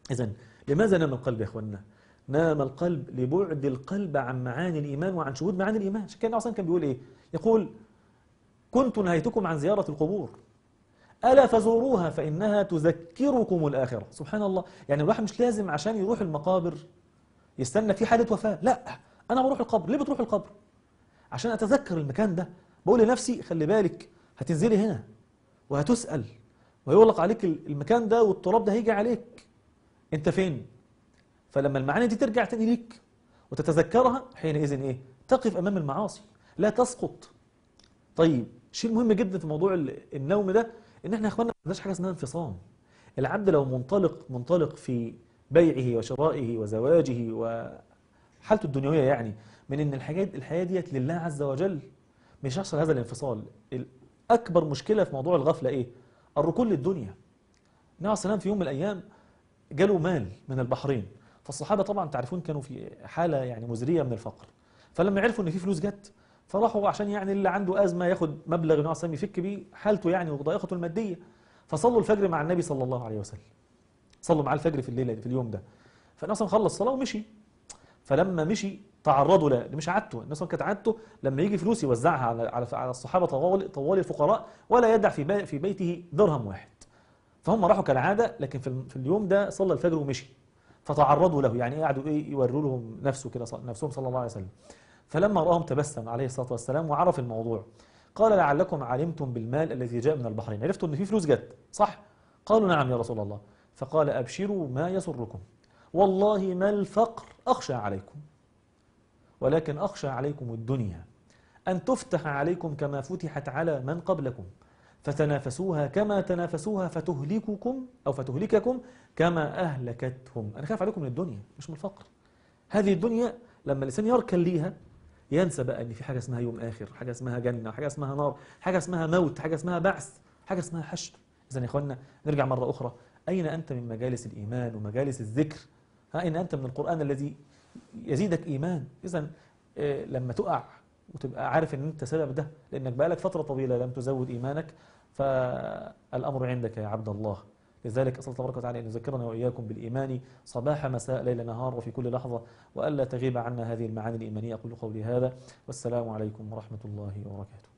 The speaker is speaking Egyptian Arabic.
إذا لماذا نام القلب يا إخواننا نام القلب لبعد القلب عن معاني الإيمان وعن شهود معاني الإيمان عشان كده أصلا كان بيقول إيه يقول كنت نهيتكم عن زيارة القبور ألا فزوروها فإنها تذكركم الآخرة سبحان الله يعني الواحد مش لازم عشان يروح المقابر يستنى في حالة وفاة لا أنا بروح القبر ليه بتروح القبر عشان أتذكر المكان ده بقول لنفسي خلي بالك هتنزلي هنا وهتسأل ويغلق عليك المكان ده والتراب ده هيجي عليك انت فين فلما المعاني دي ترجع تاني ليك وتتذكرها حينئذ ايه تقف امام المعاصي لا تسقط طيب شيء مهم جدا في موضوع النوم ده ان احنا يا اخوانا ما عندناش حاجه اسمها انفصام العبد لو منطلق منطلق في بيعه وشرائه وزواجه وحالته الدنيويه يعني من ان الحاجات الحياه ديت لله عز وجل مش هيحصل هذا الانفصال اكبر مشكله في موضوع الغفله ايه الركون للدنيا النبي عليه السلام في يوم من الايام جاله مال من البحرين فالصحابه طبعا تعرفون كانوا في حاله يعني مزريه من الفقر فلما عرفوا ان في فلوس جت فراحوا عشان يعني اللي عنده ازمه ياخد مبلغ النبي عليه السلام يفك بيه حالته يعني وضائقته الماديه فصلوا الفجر مع النبي صلى الله عليه وسلم صلوا معاه الفجر في الليله في اليوم ده فالنبي صلى خلص الصلاه ومشي فلما مشي تعرضوا له مش عادته الناس كانت عادته لما يجي فلوس يوزعها على على على الصحابه طوال طوال الفقراء ولا يدع في بي في بيته درهم واحد فهم راحوا كالعاده لكن في, في اليوم ده صلى الفجر ومشي فتعرضوا له يعني قعدوا ايه يوروا لهم نفسه كده نفسهم صلى الله عليه وسلم فلما راهم تبسم عليه الصلاه والسلام وعرف الموضوع قال لعلكم علمتم بالمال الذي جاء من البحرين عرفتوا ان في فلوس جت صح قالوا نعم يا رسول الله فقال ابشروا ما يسركم والله ما الفقر اخشى عليكم ولكن أخشى عليكم الدنيا أن تفتح عليكم كما فتحت على من قبلكم فتنافسوها كما تنافسوها فتهلككم أو فتهلككم كما أهلكتهم أنا خاف عليكم من الدنيا مش من الفقر هذه الدنيا لما الإنسان يركن ليها ينسى بقى أن في حاجة اسمها يوم آخر حاجة اسمها جنة حاجة اسمها نار حاجة اسمها موت حاجة اسمها بعث حاجة اسمها حشر إذا يا إخواننا نرجع مرة أخرى أين أنت من مجالس الإيمان ومجالس الذكر أين أنت من القرآن الذي يزيدك إيمان إذا لما تقع وتبقى عارف ان انت سبب ده لانك بقالك فترة طويلة لم تزود ايمانك فالامر عندك يا عبد الله لذلك أسأل تبارك وتعالى أن يذكرنا وإياكم بالإيمان صباح مساء ليل نهار وفي كل لحظة وألا تغيب عنا هذه المعاني الإيمانية أقول قولي هذا والسلام عليكم ورحمة الله وبركاته